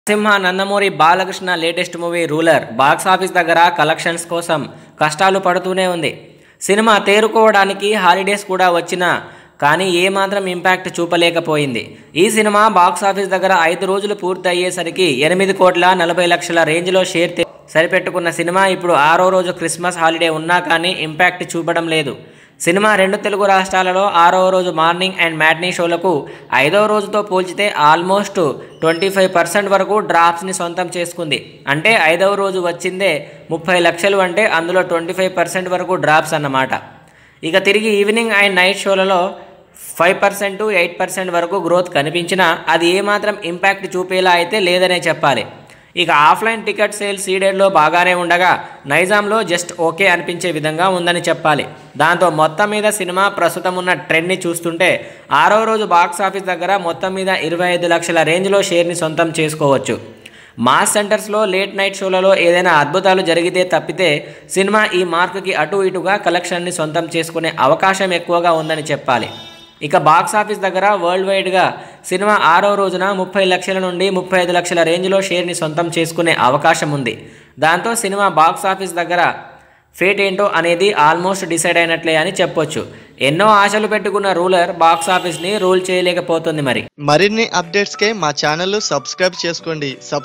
సింహ Nandamuri Balakrishna latest movie ruler box office దగ్గర collections కోసం కష్టాలు పడుతూనే ఉంది సినిమా తేరుకోవడానికి హాలిడేస్ కూడా వచ్చినా కానీ ఏమాత్రం ఇంపాక్ట్ చూపలేకపోయింది ఈ సినిమా బాక్స్ ఆఫీస్ దగ్గర ఐదు రోజులు పూర్తి అయ్యేసరికి ఎనిమిది కోట్ల నలభై లక్షల రేంజ్లో షేర్ తే- సరిపెట్టుకున్న సినిమా ఇప్పుడు ఆరో రోజు క్రిస్మస్ హాలిడే ఉన్నా కానీ ఇంపాక్ట్ చూపడం లేదు సినిమా రెండు తెలుగు రాష్ట్రాలలో ఆరవ రోజు మార్నింగ్ అండ్ మ్యాట్నీ షోలకు ఐదవ రోజుతో పోల్చితే ఆల్మోస్ట్ ట్వంటీ ఫైవ్ పర్సెంట్ వరకు డ్రాప్స్ని సొంతం చేసుకుంది అంటే ఐదవ రోజు వచ్చిందే ముప్పై లక్షలు అంటే అందులో ట్వంటీ ఫైవ్ పర్సెంట్ వరకు డ్రాప్స్ అన్నమాట ఇక తిరిగి ఈవినింగ్ అండ్ నైట్ షోలలో ఫైవ్ పర్సెంట్ ఎయిట్ పర్సెంట్ వరకు గ్రోత్ కనిపించినా అది ఏమాత్రం ఇంపాక్ట్ చూపేలా అయితే లేదనే చెప్పాలి ఇక ఆఫ్లైన్ టికెట్ సేల్ సీడెడ్లో బాగానే ఉండగా నైజాంలో జస్ట్ ఓకే అనిపించే విధంగా ఉందని చెప్పాలి దాంతో మొత్తం మీద సినిమా ప్రస్తుతం ఉన్న ట్రెండ్ని చూస్తుంటే ఆరో రోజు బాక్స్ ఆఫీస్ దగ్గర మొత్తం మీద ఇరవై ఐదు లక్షల రేంజ్లో షేర్ని సొంతం చేసుకోవచ్చు మాస్ సెంటర్స్లో లేట్ నైట్ షోలలో ఏదైనా అద్భుతాలు జరిగితే తప్పితే సినిమా ఈ మార్కుకి అటు ఇటుగా కలెక్షన్ని సొంతం చేసుకునే అవకాశం ఎక్కువగా ఉందని చెప్పాలి ఇక బాక్స్ ఆఫీస్ దగ్గర వరల్డ్ వైడ్గా సినిమా ఆరో రోజున ముప్పై లక్షల నుండి ముప్పై ఐదు లక్షల రేంజ్లో షేర్ని సొంతం చేసుకునే అవకాశం ఉంది దాంతో సినిమా బాక్స్ ఆఫీస్ దగ్గర ఫేట్ ఏంటో అనేది ఆల్మోస్ట్ డిసైడ్ అయినట్లే అని చెప్పొచ్చు ఎన్నో ఆశలు పెట్టుకున్న రూలర్ బాక్స్ ఆఫీస్ని రూల్ చేయలేకపోతుంది మరి మరిన్ని అప్డేట్స్కే మా ఛానల్ సబ్స్క్రైబ్ చేసుకోండి సబ్